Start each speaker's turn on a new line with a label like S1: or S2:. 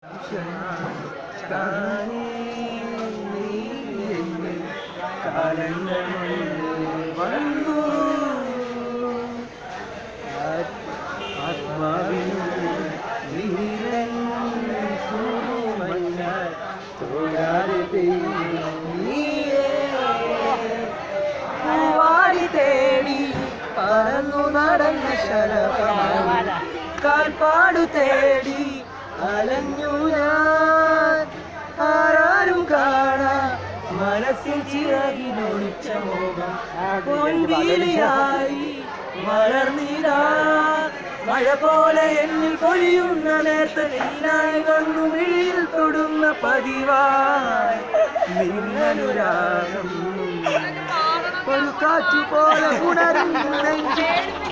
S1: താനേ നീ എന്നിൽ കാലങ്ങൾ വന്നു ആത്മാവിനുള്ളിൽ നീരൻ തൂമഞ്ഞാൽ തോരാതെ പെയ്യും നീയേ. പൂവാടി തേടി പറന്നു നടന്ന ശലഭമായി കാൽപ്പാടു തേടി അലഞ്ഞു ഞാൻ ആരാരും കാണാ മനസ്സിൽ ചിറകിനൊളിച്ച മോഹം പൊൻവീലിയായി വളർന്നിടാ മഴ പോലെ എന്നിൽ പൊഴിയുന്ന നേരത്തെ നീനായി വന്നു മിഴിയിൽ തൊടുന്ന പതിവായി നിന്നനുരാഗം ഒരു കാറ്റു പോലെ ഉണരുന്നു നെഞ്ചിൽ